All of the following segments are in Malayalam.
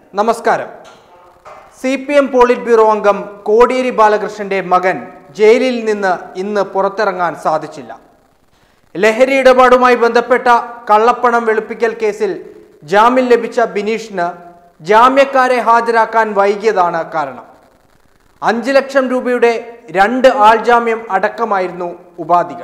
നമസ്കാരം C P M politburo അംഗം കോടിയേരി ബാലകൃഷ്ണന്റെ മകൻ ജയിലിൽ നിന്ന് ഇന്ന് പുറത്തിറങ്ങാൻ സാധിച്ചില്ല ലഹരി ഇടപാടുമായി ബന്ധപ്പെട്ട കള്ളപ്പണം വെളുപ്പിക്കൽ കേസിൽ ജാമ്യം ലഭിച്ച ബിനീഷിന് ജാമ്യക്കാരെ ഹാജരാക്കാൻ വൈകിയതാണ് കാരണം അഞ്ച് ലക്ഷം രൂപയുടെ രണ്ട് ആൾജാമ്യം അടക്കമായിരുന്നു ഉപാധികൾ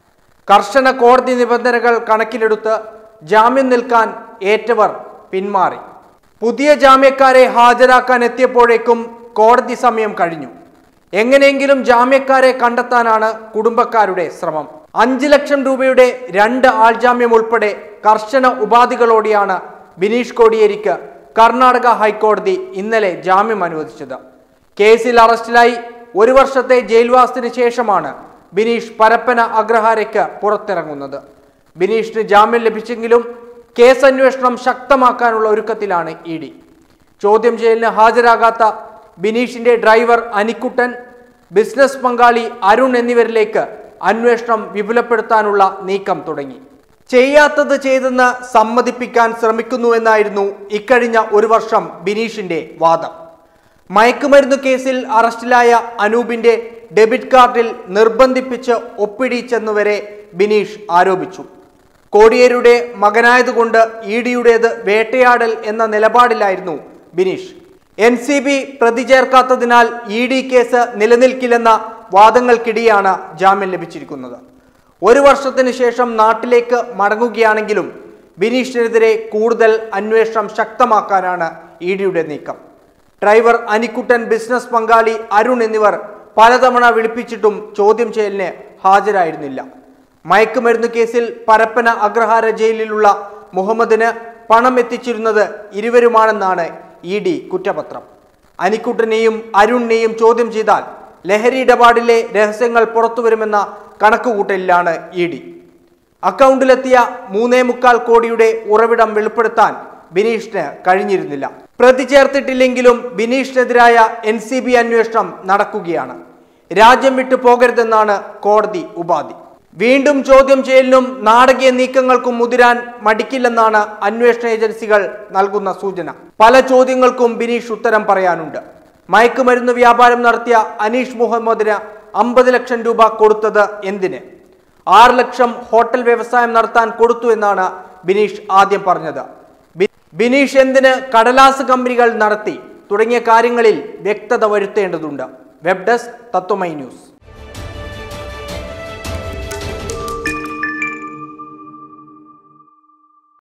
കർശന കോടതി നിബന്ധനകൾ കണക്കിലെടുത്ത് ജാമ്യം നിൽക്കാൻ ഏറ്റവർ പിന്മാറി പുതിയ ജാമ്യക്കാരെ ഹാജരാക്കാൻ എത്തിയപ്പോഴേക്കും കോടതി സമയം കഴിഞ്ഞു എങ്ങനെയെങ്കിലും ജാമ്യക്കാരെ കണ്ടെത്താനാണ് കുടുംബക്കാരുടെ ശ്രമം അഞ്ച് ലക്ഷം രൂപയുടെ രണ്ട് ആൾജാമ്യം ഉൾപ്പെടെ കർശന ഉപാധികളോടെയാണ് ബിനീഷ് കോടിയേരിക്ക് കർണാടക ഹൈക്കോടതി ഇന്നലെ ജാമ്യം അനുവദിച്ചത് കേസിൽ അറസ്റ്റിലായി ഒരു വർഷത്തെ ജയിൽവാസത്തിന് ശേഷമാണ് ബിനീഷ് പരപ്പന അഗ്രഹാരയ്ക്ക് പുറത്തിറങ്ങുന്നത് ബിനീഷിന് ജാമ്യം ലഭിച്ചെങ്കിലും കേസ് അന്വേഷണം ശക്തമാക്കാനുള്ള ഒരുക്കത്തിലാണ് ഇ ഡി ചോദ്യം ചെയ്യലിന് ഹാജരാകാത്ത ബിനീഷിന്റെ ഡ്രൈവർ അനിക്കുട്ടൻ ബിസിനസ് പങ്കാളി അരുൺ എന്നിവരിലേക്ക് അന്വേഷണം വിപുലപ്പെടുത്താനുള്ള നീക്കം തുടങ്ങി ചെയ്യാത്തത് ചെയ്തെന്ന് സമ്മതിപ്പിക്കാൻ ശ്രമിക്കുന്നുവെന്നായിരുന്നു ഇക്കഴിഞ്ഞ ഒരു വർഷം ബിനീഷിന്റെ വാദം മയക്കുമരുന്ന് കേസിൽ അറസ്റ്റിലായ അനൂപിന്റെ ഡെബിറ്റ് കാർഡിൽ നിർബന്ധിപ്പിച്ച് ഒപ്പിടിച്ചെന്നുവരെ ബിനീഷ് ആരോപിച്ചു കോടിയേരിയുടെ മകനായതുകൊണ്ട് ഇ ഡിയുടേത് വേട്ടയാടൽ എന്ന നിലപാടിലായിരുന്നു ബിനീഷ് എൻ സി ബി പ്രതി ചേർക്കാത്തതിനാൽ ഇ ഡി കേസ് നിലനിൽക്കില്ലെന്ന വാദങ്ങൾക്കിടെയാണ് ജാമ്യം ലഭിച്ചിരിക്കുന്നത് ഒരു വർഷത്തിന് ശേഷം നാട്ടിലേക്ക് മടങ്ങുകയാണെങ്കിലും ബിനീഷിനെതിരെ കൂടുതൽ അന്വേഷണം ശക്തമാക്കാനാണ് ഇ ഡിയുടെ നീക്കം ഡ്രൈവർ അനിക്കുട്ടൻ ബിസിനസ് പങ്കാളി അരുൺ എന്നിവർ പലതവണ വിളിപ്പിച്ചിട്ടും ചോദ്യം ചെയ്യലിന് ഹാജരായിരുന്നില്ല മയക്കുമരുന്ന് കേസിൽ പരപ്പന അഗ്രഹാര ജയിലിലുള്ള മുഹമ്മദിന് പണം എത്തിച്ചിരുന്നത് ഇരുവരുമാണെന്നാണ് ഇ ഡി കുറ്റപത്രം അനിക്കുട്ടനെയും അരുണിനെയും ചോദ്യം ചെയ്താൽ ലഹരി ഇടപാടിലെ രഹസ്യങ്ങൾ പുറത്തുവരുമെന്ന കണക്കുകൂട്ടലിലാണ് ഇ ഡി അക്കൗണ്ടിലെത്തിയ മൂന്നേ മുക്കാൽ കോടിയുടെ ഉറവിടം വെളിപ്പെടുത്താൻ ബിനീഷിന് കഴിഞ്ഞിരുന്നില്ല പ്രതി ചേർത്തിട്ടില്ലെങ്കിലും ബിനീഷിനെതിരായ എൻ സി ബി അന്വേഷണം നടക്കുകയാണ് രാജ്യം വിട്ടു പോകരുതെന്നാണ് കോടതി ഉപാധി വീണ്ടും ചോദ്യം ചെയ്യലിനും നാടകീയ നീക്കങ്ങൾക്കും മുതിരാൻ മടിക്കില്ലെന്നാണ് അന്വേഷണ ഏജൻസികൾ നൽകുന്ന സൂചന പല ചോദ്യങ്ങൾക്കും ബിനീഷ് ഉത്തരം പറയാനുണ്ട് മയക്കുമരുന്ന് വ്യാപാരം നടത്തിയ അനീഷ് മുഹമ്മദിന് അമ്പത് ലക്ഷം രൂപ കൊടുത്തത് എന്തിന് ആറ് ലക്ഷം ഹോട്ടൽ വ്യവസായം നടത്താൻ കൊടുത്തു എന്നാണ് ബിനീഷ് ആദ്യം പറഞ്ഞത് ബി- ബിനീഷ് എന്തിന് കടലാസ് കമ്പനികൾ നടത്തി തുടങ്ങിയ കാര്യങ്ങളിൽ വ്യക്തത വരുത്തേണ്ടതുണ്ട് വെബ് ഡെസ്ക് തത്വമൈ ന്യൂസ്